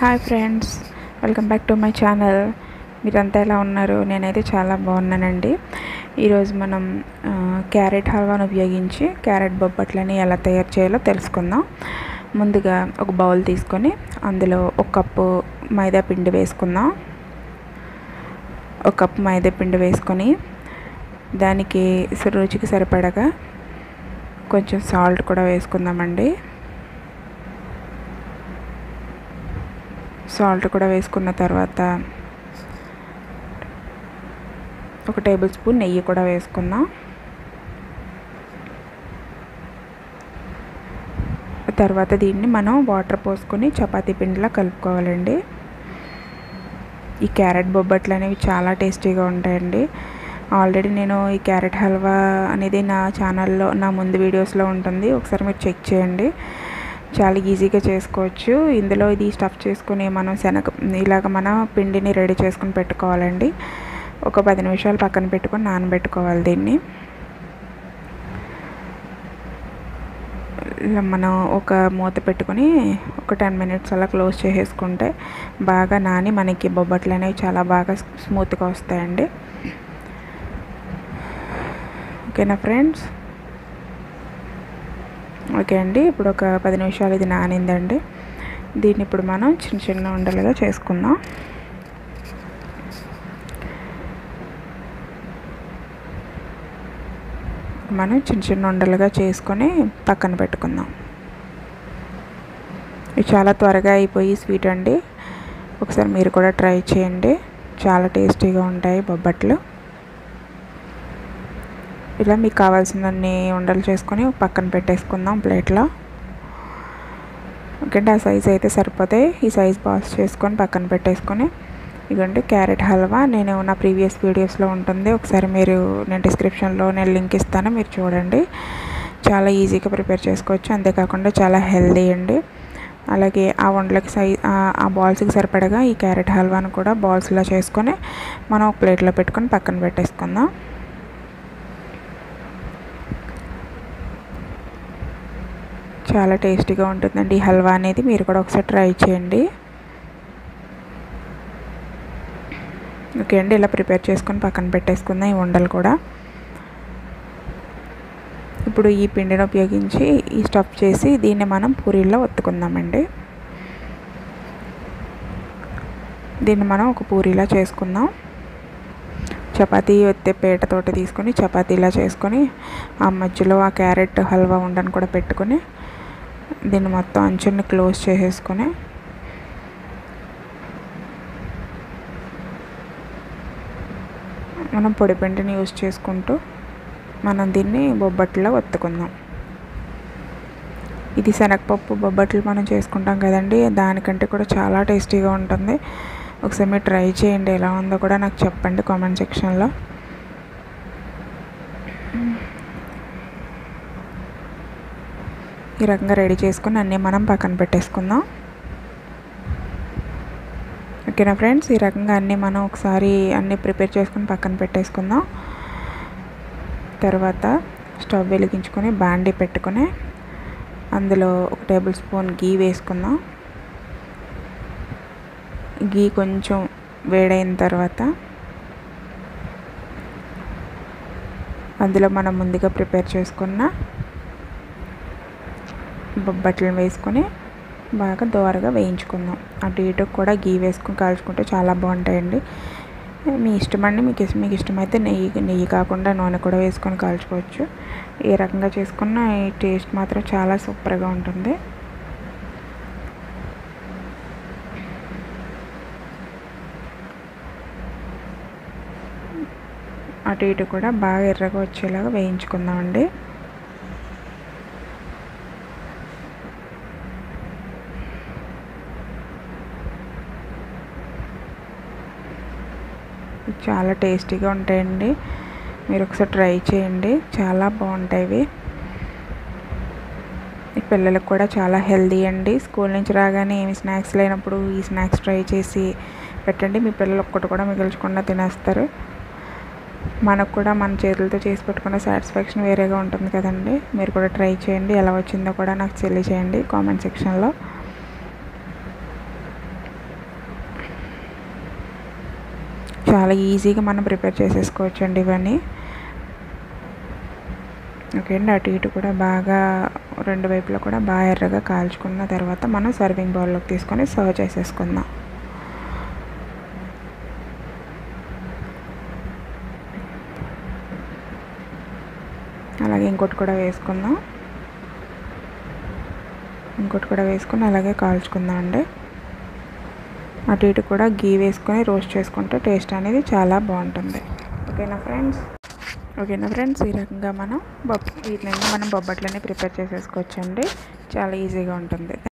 hi friends welcome back to my channel మీరంతా ఎలా ఉన్నారు నేనైతే చాలా బాగున్నానండి ఈరోజు మనం ఆ, క్యారెట్ హల్వాను ఉపయోగించి క్యారెట్ బొబ్బట్లని ఎలా తయారు చేయాలో తెలుసుకుందాం ముందుగా ఒక బౌల్ తీసుకొని అందులో ఒక కప్పు మైదా పిండి వేసుకుందాం ఒక కప్పు మైదా పిండి వేసుకొని దానికి రుచికి సరిపడగా కొంచెం సాల్ట్ కూడా వేసుకుందామండి సాల్ట్ కూడా వేసుకున్న తర్వాత ఒక టేబుల్ స్పూన్ నెయ్యి కూడా వేసుకుందాం తర్వాత దీన్ని మనం వాటర్ పోసుకొని చపాతీ పిండిలా కలుపుకోవాలండి ఈ క్యారెట్ బొబ్బట్లు అనేవి చాలా టేస్టీగా ఉంటాయండి ఆల్రెడీ నేను ఈ క్యారెట్ హల్వా అనేది నా ఛానల్లో నా ముందు వీడియోస్లో ఉంటుంది ఒకసారి మీరు చెక్ చేయండి చాలా ఈజీగా చేసుకోవచ్చు ఇందులో ఇది స్టఫ్ చేసుకుని మనం శనగ ఇలాగ మన పిండిని రెడీ చేసుకుని పెట్టుకోవాలండి ఒక పది నిమిషాలు పక్కన పెట్టుకొని నానబెట్టుకోవాలి దీన్ని ఇలా మనం ఒక మూత పెట్టుకొని ఒక టెన్ మినిట్స్ అలా క్లోజ్ చేసేసుకుంటే బాగా నాని మనకి బొబ్బట్లు అనేవి చాలా బాగా స్మూత్గా వస్తాయండి ఓకేనా ఫ్రెండ్స్ ఓకే అండి ఇప్పుడు ఒక పది నిమిషాలు ఇది నానిందండి దీన్ని ఇప్పుడు మనం చిన్న చిన్న ఉండలుగా చేసుకుందాం మనం చిన్న చిన్న ఉండలుగా చేసుకొని పక్కన పెట్టుకుందాం ఇది చాలా త్వరగా అయిపోయి స్వీట్ అండి ఒకసారి మీరు కూడా ట్రై చేయండి చాలా టేస్టీగా ఉంటాయి బొబ్బట్లు ఇలా మీకు కావాల్సినన్ని ఉండలు చేసుకొని పక్కన పెట్టేసుకుందాం ప్లేట్లో ఓకే ఆ సైజ్ అయితే సరిపోతాయి ఈ సైజ్ బాల్స్ చేసుకొని పక్కన పెట్టేసుకొని ఇదిగోండి క్యారెట్ హల్వా నేను నా ప్రీవియస్ వీడియోస్లో ఉంటుంది ఒకసారి మీరు నేను డిస్క్రిప్షన్లో నేను లింక్ ఇస్తాను మీరు చూడండి చాలా ఈజీగా ప్రిపేర్ చేసుకోవచ్చు అంతేకాకుండా చాలా హెల్దీ అండి అలాగే ఆ వండలకి సై ఆ బాల్స్కి సరిపడగా ఈ క్యారెట్ హల్వాను కూడా బాల్స్లో చేసుకొని మనం ఒక ప్లేట్లో పెట్టుకొని పక్కన పెట్టేసుకుందాం చాలా టేస్టీగా ఉంటుందండి ఈ హల్వా అనేది మీరు కూడా ఒకసారి ట్రై చేయండి ఓకే అండి ఇలా ప్రిపేర్ చేసుకొని పక్కన పెట్టేసుకుందాం ఈ ఉండలు కూడా ఇప్పుడు ఈ పిండిని ఉపయోగించి ఈ స్టఫ్ చేసి దీన్ని మనం పూరీల్లో ఒత్తుకుందామండి దీన్ని మనం ఒక పూరీలా చేసుకుందాం చపాతీ ఒత్తే పేటతోటి తీసుకొని చపాతీలా చేసుకొని ఆ మధ్యలో ఆ క్యారెట్ హల్వా ఉండని కూడా పెట్టుకొని దీన్ని మొత్తం అంచుని క్లోజ్ చేసేసుకొని మనం పొడి పిండిని యూజ్ చేసుకుంటూ మనం దీన్ని బొబ్బట్లో ఒత్తుకుందాం ఇది శనగపప్పు బొబ్బట్లు మనం చేసుకుంటాం కదండి దానికంటే కూడా చాలా టేస్టీగా ఉంటుంది ఒకసారి మీరు ట్రై చేయండి ఎలా ఉందో కూడా నాకు చెప్పండి కామెంట్ సెక్షన్లో ఈ రకంగా రెడీ చేసుకుని అన్నీ మనం పక్కన పెట్టేసుకుందాం ఓకేనా ఫ్రెండ్స్ ఈ రకంగా అన్నీ మనం ఒకసారి అన్నీ ప్రిపేర్ చేసుకుని పక్కన పెట్టేసుకుందాం తర్వాత స్టవ్ వెలిగించుకొని బాండీ పెట్టుకొని అందులో ఒక టేబుల్ స్పూన్ గీ వేసుకుందాం గీ కొంచెం వేడైన తర్వాత అందులో మనం ముందుగా ప్రిపేర్ చేసుకున్న బొబ్బట్లను వేసుకొని బాగా దోరగా వేయించుకుందాం అటు ఇటు కూడా గీ వేసుకొని కాల్చుకుంటే చాలా బాగుంటాయండి మీ ఇష్టం అండి మీకు ఇష్టం మీకు ఇష్టమైతే నెయ్యి నెయ్యి కాకుండా నూనె కూడా వేసుకొని కాల్చుకోవచ్చు ఏ రకంగా చేసుకున్న ఈ టేస్ట్ మాత్రం చాలా సూపర్గా ఉంటుంది అటు ఇటు కూడా బాగా ఎర్రగా వచ్చేలాగా వేయించుకుందామండి చాలా టేస్టీగా ఉంటాయండి మీరు ఒకసారి ట్రై చేయండి చాలా బాగుంటాయి ఇవి ఈ పిల్లలకు కూడా చాలా హెల్దీ అండి స్కూల్ నుంచి రాగానే ఏమి స్నాక్స్ లేనప్పుడు ఈ స్నాక్స్ ట్రై చేసి పెట్టండి మీ పిల్లలు ఒక్కటి కూడా మిగిల్చకుండా తినేస్తారు మనకు కూడా మన చేతులతో చేసి పెట్టుకున్న సాటిస్ఫాక్షన్ వేరేగా ఉంటుంది కదండి మీరు కూడా ట్రై చేయండి ఎలా వచ్చిందో కూడా నాకు తెలియచేయండి కామెంట్ సెక్షన్లో చాలా ఈజీగా మనం ప్రిపేర్ చేసేసుకోవచ్చు అండి ఇవన్నీ ఓకే అండి అటు ఇటు కూడా బాగా రెండు వైపులా కూడా బాగా ఎర్రగా కాల్చుకున్న తర్వాత మనం సర్వింగ్ బౌల్లోకి తీసుకొని సర్వ్ చేసేసుకుందాం అలాగే ఇంకోటి కూడా వేసుకుందాం ఇంకోటి కూడా వేసుకొని అలాగే కాల్చుకుందాం అండి అటు ఇటు కూడా గీ వేసుకొని రోస్ట్ చేసుకుంటే టేస్ట్ అనేది చాలా బాగుంటుంది ఓకేనా ఫ్రెండ్స్ ఓకేనా ఫ్రెండ్స్ ఈ రకంగా మనం బొబ్బ వీటిని మనం బొబ్బట్లని ప్రిపేర్ చేసేసుకోవచ్చండి చాలా ఈజీగా ఉంటుంది